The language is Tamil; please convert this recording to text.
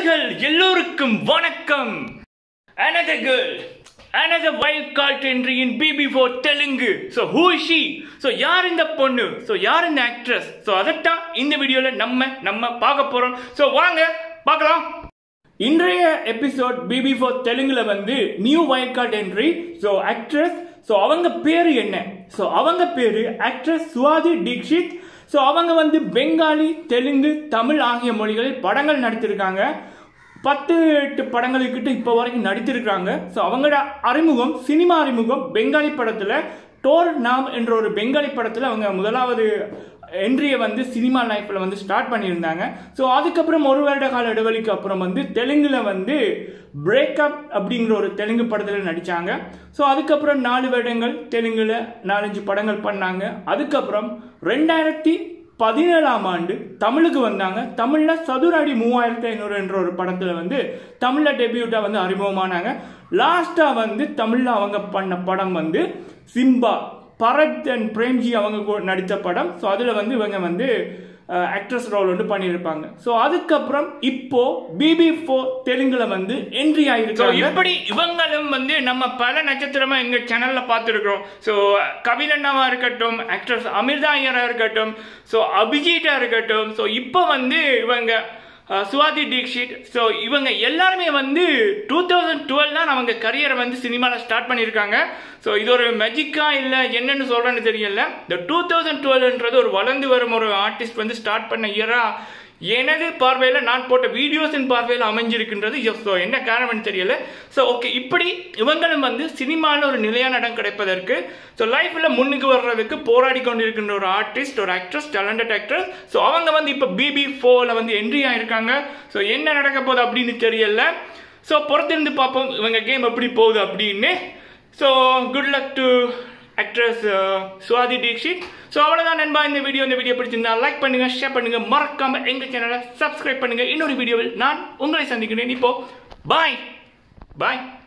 நண்பர்கள் எல்லோருக்கும் வணக்கம் another girl another wild card entry in BB4 Telugu so who is she so யார் இந்த பொண்ணு so யார் இந்த actress so அதைத்தான் இந்த வீடியோல நம்ம நம்ம பார்க்க போறோம் so வாங்க பார்க்கலாம் இன்றைய எபிசோட் பிபி ஃபோர் தெலுங்குல வந்து new wild card entry so actress so அவங்க பேரு என்ன ஸோ அவங்க பேரு ஆக்ட்ரஸ் சுவாதி தீக்ஷித் ஸோ அவங்க வந்து பெங்காலி தெலுங்கு தமிழ் ஆகிய மொழிகளில் படங்கள் நடித்திருக்காங்க பத்து எட்டு படங்களுக்கிட்ட இப்போ வரைக்கும் நடித்திருக்காங்க ஸோ அவங்களோட அறிமுகம் சினிமா அறிமுகம் பெங்காலி படத்தில் டோர் நாம் என்ற ஒரு பெங்காலி படத்தில் அவங்க முதலாவது என்ட்ரியை வந்து சினிமா லைஃப்பில் வந்து ஸ்டார்ட் பண்ணியிருந்தாங்க ஸோ அதுக்கப்புறம் ஒரு வருட கால இடைவெளிக்கு அப்புறம் வந்து தெலுங்குல வந்து பிரேக்கப் அப்படிங்கிற ஒரு தெலுங்கு படத்தில் நடித்தாங்க ஸோ அதுக்கப்புறம் நாலு வருடங்கள் தெலுங்குல நாலஞ்சு படங்கள் பண்ணாங்க அதுக்கப்புறம் ரெண்டாயிரத்தி பதினேழாம் ஆண்டு தமிழுக்கு வந்தாங்க தமிழில் சதுராடி மூவாயிரத்தி ஐநூறு என்ற ஒரு படத்தில் வந்து தமிழில் டெபியூட்டாக வந்து அறிமுகமானாங்க லாஸ்ட்டாக வந்து தமிழில் அவங்க பண்ண படம் வந்து சிம்பா பரத் அண்ட் பிரேம்ஜி அவங்க கூட நடித்த படம் ஸோ அதில் வந்து இவங்க வந்து ஆக்ட்ரஸ் ரோல் வந்து பண்ணியிருப்பாங்க ஸோ அதுக்கப்புறம் இப்போ பிபி ஃபோர் தெலுங்குல வந்து என்ட்ரி ஆயிருக்காங்க இப்படி இவங்களும் வந்து நம்ம பல நட்சத்திரமா எங்க சேனல்ல பார்த்துருக்கோம் ஸோ கபிலண்ணாவா இருக்கட்டும் ஆக்ட்ரஸ் அமிர்தா ஐயரா இருக்கட்டும் ஸோ அபிஜிட்டா இருக்கட்டும் ஸோ இப்போ வந்து இவங்க அஹ், சுவாதி தீக்ஷித் ஸோ இவங்க எல்லாருமே வந்து டூ தௌசண்ட் டுவெல் தான் அவங்க கரியரை வந்து சினிமாவில் ஸ்டார்ட் பண்ணியிருக்காங்க ஸோ இது ஒரு மெஜிக்கா இல்லை என்னன்னு சொல்கிறேன்னு தெரியல இந்த டூ தௌசண்ட் டுவெல்ன்றது ஒரு வளர்ந்து வரும் ஒரு ஆர்டிஸ்ட் வந்து ஸ்டார்ட் பண்ண இயரா எனது பார்வையில் நான் போட்ட வீடியோஸின் பார்வையில் அமைஞ்சிருக்கின்றது ஸோ என்ன காரணம்னு தெரியல ஸோ ஓகே இப்படி இவங்களும் வந்து சினிமாவில் ஒரு நிலையான இடம் கிடைப்பதற்கு ஸோ லைஃப்பில் முன்னுக்கு வர்றதுக்கு போராடி கொண்டிருக்கின்ற ஒரு ஆர்டிஸ்ட் ஒரு ஆக்ட்ரஸ் டேலண்டட் ஆக்ட்ரஸ் ஸோ அவங்க வந்து இப்போ பிபி ஃபோரில் வந்து என்ட்ரி ஆயிருக்காங்க ஸோ என்ன நடக்க போகுது அப்படின்னு தெரியல ஸோ பொறுத்திருந்து பார்ப்போம் இவங்க கேம் எப்படி போகுது அப்படின்னு so good luck to actress Swathi Deekshith so அவ்வளோதான் நண்பா இந்த வீடியோ இந்த வீடியோ பிடிச்சிருந்தா லைக் பண்ணுங்க ஷேர் பண்ணுங்க மறக்காம எங்க சேனலை சப்ஸ்கிரைப் பண்ணுங்க இன்னொரு வீடியோவில் நான் உங்களை சந்திக்கிறேன் இப்போ பாய் பாய்